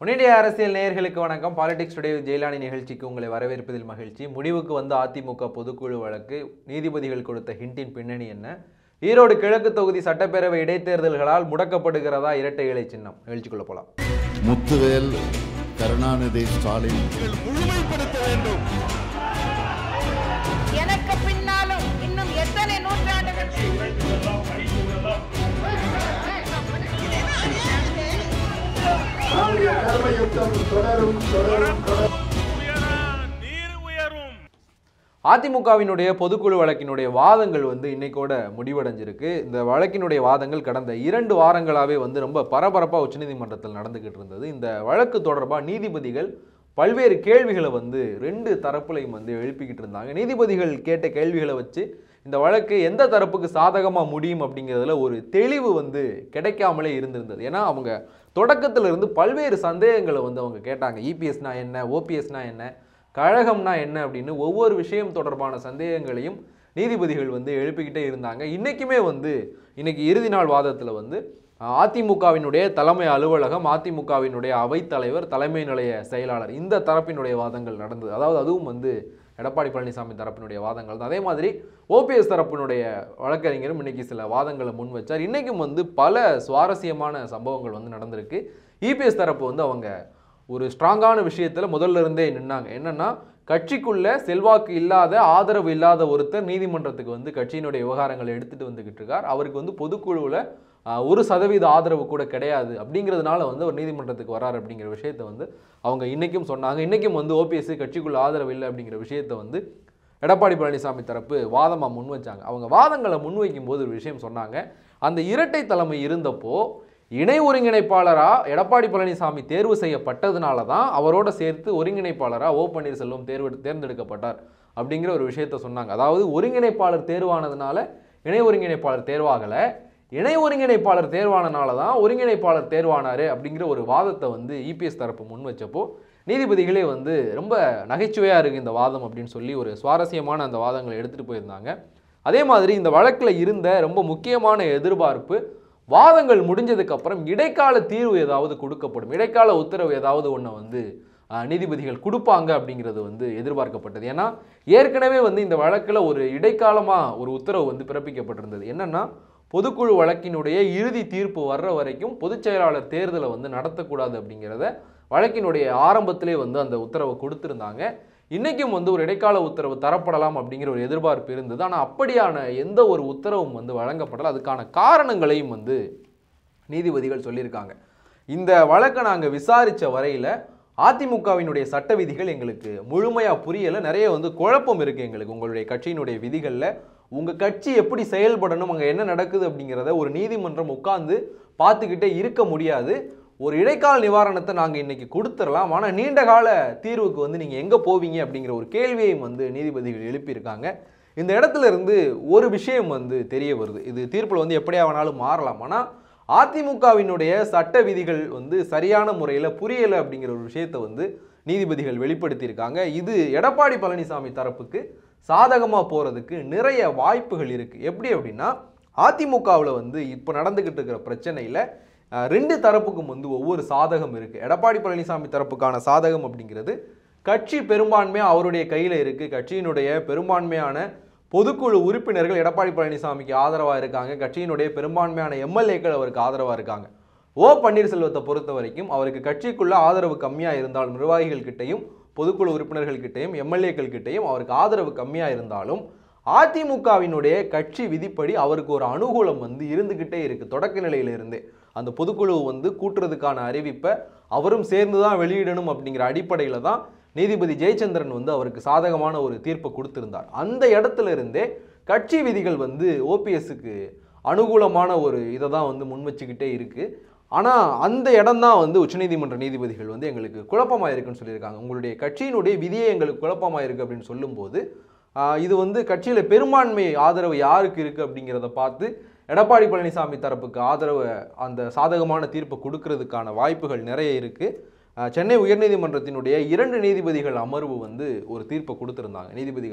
உன்னிடைய அரசியல் நேயர்களுக்கு வணக்கம் பாலிடிக்ஸ் டுடே வித் ஜெயலானி நிகழ்ச்சிக்கு உங்களை வரவேற்பதில் மகிழ்ச்சி முடிவுக்கு வந்த அதிமுக பொதுக்குழு வழக்கு நீதிபதிகள் கொடுத்த ஹிண்டின் பின்னணி என்ன ஈரோடு கிழக்கு தொகுதி சட்டப்பேரவை இடைத்தேர்தல்களால் முடக்கப்படுகிறதா இரட்டை இலை சின்னம் நிகழ்ச்சிக்குள்ள போலாம் முத்துவேல் கருணாநிதி ஸ்டாலின் முழுமைப்படுத்த வேண்டும் எனக்கு பின்னாலும் இன்னும் எத்தனை நூற்றாண்டுகள் நீர் உயரும் அதிமுகவினுடைய பொதுக்குழு வழக்கினுடைய வாதங்கள் வந்து இன்னைக்கோட முடிவடைஞ்சிருக்கு இந்த வழக்கினுடைய வாதங்கள் கடந்த இரண்டு வாரங்களாவே வந்து ரொம்ப பரபரப்பாக உச்சநீதிமன்றத்தில் நடந்துகிட்டு இருந்தது இந்த வழக்கு தொடர்பாக நீதிபதிகள் பல்வேறு கேள்விகளை வந்து ரெண்டு தரப்புலையும் வந்து எழுப்பிக்கிட்டு இருந்தாங்க நீதிபதிகள் கேட்ட கேள்விகளை வச்சு இந்த வழக்கு எந்த தரப்புக்கு சாதகமாக முடியும் அப்படிங்கிறதுல ஒரு தெளிவு வந்து கிடைக்காமலே இருந்திருந்தது ஏன்னா அவங்க தொடக்கத்துல இருந்து பல்வேறு சந்தேகங்களை வந்து அவங்க கேட்டாங்க இபிஎஸ்னா என்ன ஓபிஎஸ்னா என்ன கழகம்னா என்ன அப்படின்னு ஒவ்வொரு விஷயம் தொடர்பான சந்தேகங்களையும் நீதிபதிகள் வந்து எழுப்பிக்கிட்டே இருந்தாங்க இன்றைக்குமே வந்து இன்னைக்கு இறுதி நாள் வாதத்தில் வந்து அஹ், அதிமுகவினுடைய தலைமை அலுவலகம் அதிமுகவினுடைய அவைத்தலைவர் தலைமை நிலைய செயலாளர் இந்த தரப்பினுடைய வாதங்கள் நடந்தது அதாவது அதுவும் வந்து எடப்பாடி பழனிசாமி தரப்பினுடைய வாதங்கள் தான் அதே மாதிரி ஓபிஎஸ் தரப்பினுடைய வழக்கறிஞரும் இன்னைக்கு சில வாதங்களை முன் வச்சார் இன்னைக்கும் வந்து பல சுவாரஸ்யமான சம்பவங்கள் வந்து நடந்திருக்கு இபிஎஸ் தரப்பு வந்து அவங்க ஒரு ஸ்ட்ராங்கான விஷயத்துல முதல்ல இருந்தே நின்னாங்க என்னன்னா கட்சிக்குள்ள செல்வாக்கு இல்லாத ஆதரவு இல்லாத ஒருத்தர் நீதிமன்றத்துக்கு வந்து கட்சியினுடைய விவகாரங்களை எடுத்துட்டு வந்துகிட்டு இருக்கார் அவருக்கு வந்து பொதுக்குழுவில் ஒரு சதவீத ஆதரவு கூட கிடையாது அப்படிங்கிறதுனால வந்து அவர் நீதிமன்றத்துக்கு வரார் அப்படிங்கிற விஷயத்தை வந்து அவங்க இன்னைக்கும் சொன்னாங்க இன்னைக்கும் வந்து ஓபிஎஸ் கட்சிக்குள்ள ஆதரவு இல்லை அப்படிங்கிற விஷயத்தை வந்து எடப்பாடி பழனிசாமி தரப்பு வாதமாக முன் வச்சாங்க அவங்க வாதங்களை முன்வைக்கும் போது ஒரு விஷயம் சொன்னாங்க அந்த இரட்டை தலைமை இருந்தப்போ இணை ஒருங்கிணைப்பாளராக எடப்பாடி பழனிசாமி தேர்வு செய்யப்பட்டதுனால தான் அவரோட சேர்த்து ஒருங்கிணைப்பாளராக ஓ பன்னீர்செல்வம் தேர்வு தேர்ந்தெடுக்கப்பட்டார் அப்படிங்கிற ஒரு விஷயத்த சொன்னாங்க அதாவது ஒருங்கிணைப்பாளர் தேர்வானதுனால இணை ஒருங்கிணைப்பாளர் தேர்வாகலை இணை ஒருங்கிணைப்பாளர் தேர்வானனால தான் ஒருங்கிணைப்பாளர் தேர்வானாரு அப்படிங்கிற ஒரு வாதத்தை வந்து இபிஎஸ் தரப்பு முன் வச்சப்போ நீதிபதிகளே வந்து ரொம்ப நகைச்சுவையாக இருக்குது இந்த வாதம் அப்படின்னு சொல்லி ஒரு சுவாரஸ்யமான அந்த வாதங்களை எடுத்துகிட்டு போயிருந்தாங்க அதே மாதிரி இந்த வழக்கில் இருந்த ரொம்ப முக்கியமான எதிர்பார்ப்பு வாதங்கள் முடிஞ்சதுக்கு அப்புறம் இடைக்கால தீர்வு ஏதாவது கொடுக்கப்படும் இடைக்கால உத்தரவு ஏதாவது ஒன்றை வந்து ஆஹ், நீதிபதிகள் கொடுப்பாங்க அப்படிங்கிறது வந்து எதிர்பார்க்கப்பட்டது ஏன்னா ஏற்கனவே வந்து இந்த வழக்கில் ஒரு இடைக்காலமாக ஒரு உத்தரவு வந்து பிறப்பிக்கப்பட்டிருந்தது என்னன்னா பொதுக்குழு வழக்கினுடைய இறுதி தீர்ப்பு வர்ற வரைக்கும் பொதுச் செயலாளர் தேர்தலை வந்து நடத்தக்கூடாது அப்படிங்கிறத வழக்கினுடைய ஆரம்பத்திலே வந்து அந்த உத்தரவை கொடுத்திருந்தாங்க இன்னைக்கும் வந்து ஒரு இடைக்கால உத்தரவு தரப்படலாம் அப்படிங்கிற ஒரு எதிர்பார்ப்பு இருந்தது ஆனால் அப்படியான எந்த ஒரு உத்தரவும் வந்து வழங்கப்படல அதுக்கான காரணங்களையும் வந்து நீதிபதிகள் சொல்லியிருக்காங்க இந்த வழக்கை நாங்கள் விசாரித்த வரையில் அதிமுகவினுடைய சட்ட விதிகள் எங்களுக்கு முழுமையாக புரியலை நிறைய வந்து குழப்பம் இருக்குது எங்களுக்கு உங்களுடைய கட்சியினுடைய விதிகளில் உங்கள் கட்சி எப்படி செயல்படணும் அங்கே என்ன நடக்குது அப்படிங்கிறத ஒரு நீதிமன்றம் உட்கார்ந்து பார்த்துக்கிட்டே இருக்க முடியாது ஒரு இடைக்கால நிவாரணத்தை நாங்கள் இன்னைக்கு கொடுத்துடலாம் ஆனால் நீண்ட கால தீர்வுக்கு வந்து நீங்கள் எங்கே போவீங்க அப்படிங்கிற ஒரு கேள்வியையும் வந்து நீதிபதிகள் எழுப்பியிருக்காங்க இந்த இடத்துல இருந்து ஒரு விஷயம் வந்து தெரிய வருது இது தீர்ப்பில் வந்து எப்படியா வேணாலும் மாறலாம் ஆனால் அதிமுகவினுடைய சட்ட விதிகள் வந்து சரியான முறையில் புரியலை அப்படிங்கிற ஒரு விஷயத்தை வந்து நீதிபதிகள் வெளிப்படுத்தியிருக்காங்க இது எடப்பாடி பழனிசாமி தரப்புக்கு சாதகமாக போகிறதுக்கு நிறைய வாய்ப்புகள் இருக்குது எப்படி அப்படின்னா அதிமுகவில் வந்து இப்போ நடந்துக்கிட்டு இருக்கிற பிரச்சனையில் அஹ், ரெண்டு தரப்புக்கும் வந்து ஒவ்வொரு சாதகம் இருக்குது எடப்பாடி பழனிசாமி தரப்புக்கான சாதகம் அப்படிங்கிறது கட்சி பெரும்பான்மையாக அவருடைய கையில் இருக்குது கட்சியினுடைய பெரும்பான்மையான பொதுக்குழு உறுப்பினர்கள் எடப்பாடி பழனிசாமிக்கு ஆதரவாக இருக்காங்க கட்சியினுடைய பெரும்பான்மையான எம்எல்ஏக்கள் அவருக்கு ஆதரவாக இருக்காங்க ஓ பன்னீர்செல்வத்தை பொறுத்த வரைக்கும் அவருக்கு கட்சிக்குள்ள ஆதரவு கம்மியாக இருந்தாலும் நிர்வாகிகள் கிட்டையும் பொதுக்குழு உறுப்பினர்கள் கிட்டையும் எம்எல்ஏக்கள் கிட்டையும் அவருக்கு ஆதரவு கம்மியாக இருந்தாலும் அதிமுகவினுடைய கட்சி விதிப்படி அவருக்கு ஒரு அனுகூலம் வந்து இருந்துகிட்டே இருக்கு தொடக்க நிலையில இருந்தே அந்த பொதுக்குழு வந்து கூட்டுறதுக்கான அறிவிப்பை அவரும் சேர்ந்து தான் வெளியிடணும் அப்படிங்கிற அடிப்படையில தான் நீதிபதி ஜெயச்சந்திரன் வந்து அவருக்கு சாதகமான ஒரு தீர்ப்பை கொடுத்திருந்தார் அந்த இடத்துல இருந்தே கட்சி விதிகள் வந்து ஓபிஎஸ்க்கு அனுகூலமான ஒரு இதை தான் வந்து முன் வச்சுக்கிட்டே இருக்கு ஆனால் அந்த இடம் தான் வந்து உச்சநீதிமன்ற நீதிபதிகள் வந்து எங்களுக்கு குழப்பமாக இருக்குன்னு சொல்லியிருக்காங்க உங்களுடைய கட்சியினுடைய விதியே எங்களுக்கு குழப்பமாக இருக்கு அப்படின்னு சொல்லும்போது ஆஹ், இது வந்து கட்சியில் பெரும்பான்மை ஆதரவு யாருக்கு இருக்குது அப்படிங்கிறத பார்த்து எடப்பாடி பழனிசாமி தரப்புக்கு ஆதரவு அந்த சாதகமான தீர்ப்பை கொடுக்கறதுக்கான வாய்ப்புகள் நிறைய இருக்குது சென்னை உயர்நீதிமன்றத்தினுடைய இரண்டு நீதிபதிகள் அமர்வு வந்து ஒரு தீர்ப்பை கொடுத்திருந்தாங்க நீதிபதிகள்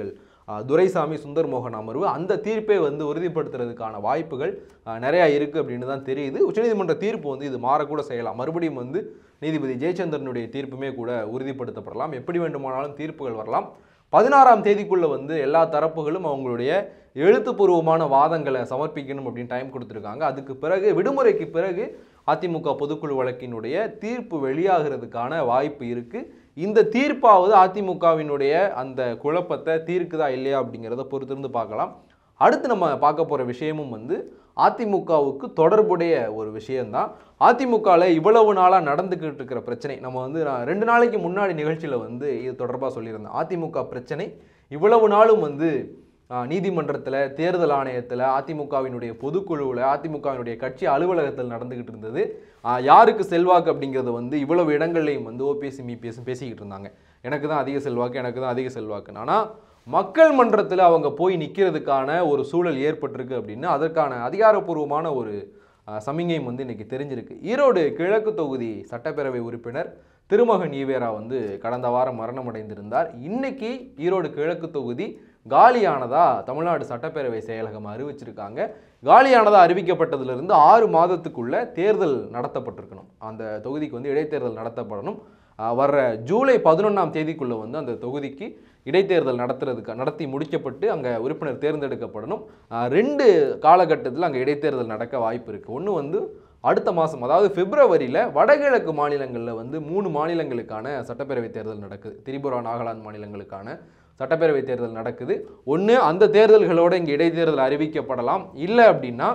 ஆஹ், துரைசாமி சுந்தர் மோகன் அமர்வு அந்த தீர்ப்பை வந்து உறுதிப்படுத்துறதுக்கான வாய்ப்புகள் ஆஹ், நிறையா இருக்குது அப்படின்னு தான் தெரியுது உச்சநீதிமன்ற தீர்ப்பு வந்து இது மாறக்கூட செய்யலாம் மறுபடியும் வந்து நீதிபதி ஜெயச்சந்திரனுடைய தீர்ப்புமே கூட உறுதிப்படுத்தப்படலாம் எப்படி வேண்டுமானாலும் தீர்ப்புகள் வரலாம் பதினாறாம் தேதிக்குள்ள வந்து எல்லா தரப்புகளும் அவங்களுடைய எழுத்துப்பூர்வமான வாதங்களை சமர்ப்பிக்கணும் அப்படின்னு டைம் கொடுத்துருக்காங்க அதுக்கு பிறகு விடுமுறைக்கு பிறகு அதிமுக பொதுக்குழு வழக்கினுடைய தீர்ப்பு வெளியாகிறதுக்கான வாய்ப்பு இருக்கு இந்த தீர்ப்பாவது அதிமுகவினுடைய அந்த குழப்பத்தை தீர்க்குதா இல்லையா அப்படிங்கிறத பொறுத்திருந்து பார்க்கலாம் அடுத்து நம்ம பார்க்க போகிற விஷயமும் வந்து அதிமுகவுக்கு தொடர்புடைய ஒரு விஷயம்தான் அதிமுகவில் இவ்வளவு நாளாக நடந்துக்கிட்டு இருக்கிற பிரச்சனை நம்ம வந்து நான் ரெண்டு நாளைக்கு முன்னாடி நிகழ்ச்சியில் வந்து இது தொடர்பாக சொல்லியிருந்தேன் அதிமுக பிரச்சனை இவ்வளவு நாளும் வந்து நீதிமன்றத்தில் தேர்தல் ஆணையத்தில் அதிமுகவினுடைய பொதுக்குழுவில் அதிமுகவினுடைய கட்சி அலுவலகத்தில் நடந்துக்கிட்டு இருந்தது ஆஹ் யாருக்கு செல்வாக்கு அப்படிங்கிறத வந்து இவ்வளவு இடங்கள்லையும் வந்து ஓபிஎஸ் இபிஎஸ் பேசிக்கிட்டு இருந்தாங்க எனக்கு தான் அதிக செல்வாக்கு எனக்கு தான் அதிக செல்வாக்குன்னு ஆனால் மக்கள் மன்றத்தில் அவங்க போய் நிற்கிறதுக்கான ஒரு சூழல் ஏற்பட்டிருக்கு அப்படின்னு அதற்கான அதிகாரப்பூர்வமான ஒரு அஹ், சமிங்கையும் வந்து இன்னைக்கு தெரிஞ்சிருக்கு ஈரோடு கிழக்கு தொகுதி சட்டப்பேரவை உறுப்பினர் திருமகன் ஈவேரா வந்து கடந்த வாரம் மரணம் அடைந்திருந்தார் இன்னைக்கு ஈரோடு கிழக்கு தொகுதி காலியானதா தமிழ்நாடு சட்டப்பேரவை செயலகம் அறிவிச்சிருக்காங்க காலியானதா அறிவிக்கப்பட்டதிலிருந்து ஆறு மாதத்துக்குள்ள தேர்தல் நடத்தப்பட்டிருக்கணும் அந்த தொகுதிக்கு வந்து இடைத்தேர்தல் நடத்தப்படணும் அஹ், வர்ற ஜூலை பதினொன்றாம் தேதிக்குள்ள வந்து அந்த தொகுதிக்கு இடைத்தேர்தல் நடத்துறதுக்கு நடத்தி முடிக்கப்பட்டு அங்கே உறுப்பினர் தேர்ந்தெடுக்கப்படணும் அஹ், ரெண்டு காலகட்டத்தில் அங்கே இடைத்தேர்தல் நடக்க வாய்ப்பு இருக்குது ஒன்று வந்து அடுத்த மாதம் அதாவது பிப்ரவரியில் வடகிழக்கு மாநிலங்களில் வந்து மூணு மாநிலங்களுக்கான சட்டப்பேரவை தேர்தல் நடக்குது திரிபுரா நாகாலாந்து மாநிலங்களுக்கான சட்டப்பேரவை தேர்தல் நடக்குது ஒன்று அந்த தேர்தல்களோட இங்கே இடைத்தேர்தல் அறிவிக்கப்படலாம் இல்லை அப்படின்னா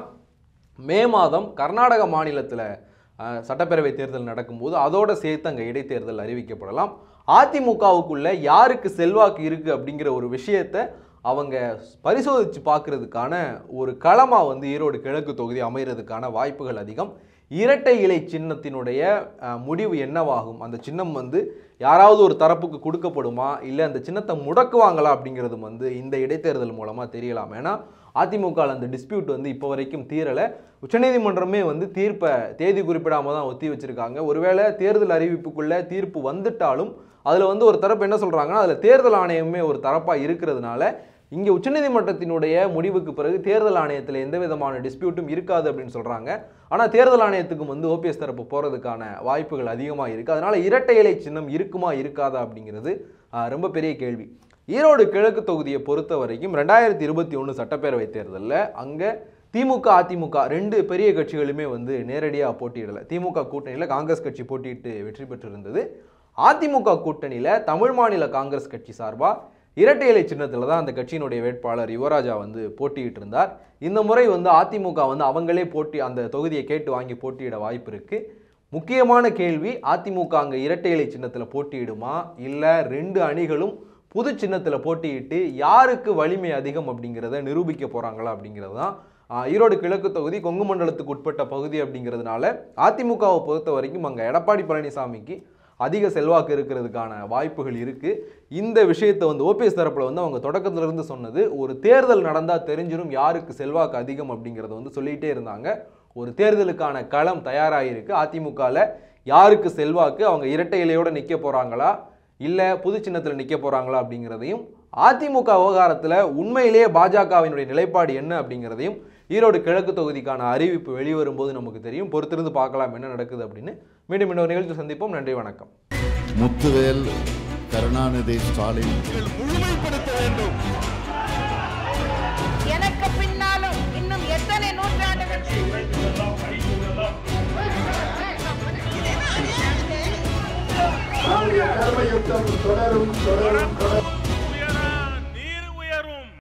மே மாதம் கர்நாடக மாநிலத்தில் சட்டப்பேரவை தேர்தல் நடக்கும்போது அதோட சேர்த்து அங்கே இடைத்தேர்தல் அறிவிக்கப்படலாம் அதிமுகவுக்குள்ள யாருக்கு செல்வாக்கு இருக்கு அப்படிங்கிற ஒரு விஷயத்தை அவங்க பரிசோதித்து பார்க்கறதுக்கான ஒரு களமாக வந்து ஈரோடு கிழக்கு தொகுதி அமைகிறதுக்கான வாய்ப்புகள் அதிகம் இரட்டை இலை சின்னத்தினுடைய அஹ், முடிவு என்னவாகும் அந்த சின்னம் வந்து யாராவது ஒரு தரப்புக்கு கொடுக்கப்படுமா இல்லை அந்த சின்னத்தை முடக்குவாங்களா அப்படிங்கிறது வந்து இந்த இடைத்தேர்தல் மூலமாக தெரியலாம் ஏன்னா அதிமுக அந்த டிஸ்பியூட் வந்து இப்போ வரைக்கும் தீரலை உச்சநீதிமன்றமே வந்து தீர்ப்பை தேதி குறிப்பிடாம தான் ஒத்தி வச்சிருக்காங்க ஒருவேளை தேர்தல் அறிவிப்புக்குள்ள தீர்ப்பு வந்துட்டாலும் அதில் வந்து ஒரு தரப்பு என்ன சொல்கிறாங்கன்னா அதில் தேர்தல் ஆணையமே ஒரு தரப்பாக இருக்கிறதுனால இங்கே உச்சநீதிமன்றத்தினுடைய முடிவுக்கு பிறகு தேர்தல் ஆணையத்தில் எந்த விதமான டிஸ்பியூட்டும் இருக்காது அப்படின்னு சொல்கிறாங்க ஆனால் தேர்தல் ஆணையத்துக்கும் வந்து ஓபிஎஸ் தரப்பு போகிறதுக்கான வாய்ப்புகள் அதிகமாக இருக்குது அதனால் இரட்டை இலை சின்னம் இருக்குமா இருக்காதா அப்படிங்கிறது ஆஹ், ரொம்ப பெரிய கேள்வி ஈரோடு கிழக்கு தொகுதியை பொறுத்த வரைக்கும் ரெண்டாயிரத்தி இருபத்தி ஒன்று சட்டப்பேரவை தேர்தலில் அங்கே திமுக அதிமுக ரெண்டு பெரிய கட்சிகளுமே வந்து நேரடியாக போட்டியிடலை திமுக கூட்டணியில் காங்கிரஸ் கட்சி போட்டியிட்டு வெற்றி பெற்றிருந்தது அதிமுக கூட்டணியில் தமிழ் மாநில காங்கிரஸ் கட்சி சார்பாக இரட்டை இலை சின்னத்தில் தான் அந்த கட்சியினுடைய வேட்பாளர் யுவராஜா வந்து போட்டியிட்டு இருந்தார் இந்த முறை வந்து அதிமுக வந்து அவங்களே போட்டி அந்த தொகுதியை கேட்டு வாங்கி போட்டியிட வாய்ப்பு இருக்கு முக்கியமான கேள்வி அதிமுக அங்கே இரட்டை இலை சின்னத்தில் போட்டியிடுமா இல்லை ரெண்டு அணிகளும் புது சின்னத்தில் போட்டியிட்டு யாருக்கு வலிமை அதிகம் அப்படிங்கிறத நிரூபிக்க போகிறாங்களா அப்படிங்கிறது தான் ஆஹ், ஈரோடு கிழக்கு தொகுதி கொங்கு மண்டலத்துக்கு உட்பட்ட பகுதி அப்படிங்கிறதுனால அதிமுகவை பொறுத்த வரைக்கும் அங்கே எடப்பாடி பழனிசாமிக்கு அதிக செல்வாக்கு இருக்கிறதுக்கான வாய்ப்புகள் இருக்கு இந்த விஷயத்தை வந்து ஓபிஎஸ் தரப்புல வந்து அவங்க தொடக்கத்துல இருந்து சொன்னது ஒரு தேர்தல் நடந்தா தெரிஞ்சிடும் யாருக்கு செல்வாக்கு அதிகம் அப்படிங்கறத வந்து சொல்லிட்டே இருந்தாங்க ஒரு தேர்தலுக்கான களம் தயாராகிருக்கு அதிமுகவில் யாருக்கு செல்வாக்கு அவங்க இரட்டை இலையோட நிற்க போறாங்களா இல்லை புது சின்னத்தில் நிற்க போறாங்களா அப்படிங்கிறதையும் அதிமுக விவகாரத்தில் உண்மையிலேயே பாஜகவினுடைய நிலைப்பாடு என்ன அப்படிங்கிறதையும் ஈரோடு கிழக்கு தொகுதிக்கான அறிவிப்பு வெளிவரும்போது நமக்கு தெரியும் பொறுத்திருந்து பார்க்கலாம் என்ன நடக்குது அப்படின்னு மீண்டும் இன்னொரு நிகழ்ச்சி சந்திப்போம் நன்றி வணக்கம் முத்துவேல் கருணாநிதி ஸ்டாலின் முழுமைப்படுத்த வேண்டும் எனக்கு பின்னாலும் இன்னும் எத்தனை நூற்றாண்டுகள் நம்முடைய கடமை யுத்தம் தொடரும் தொடரும் தொடரும்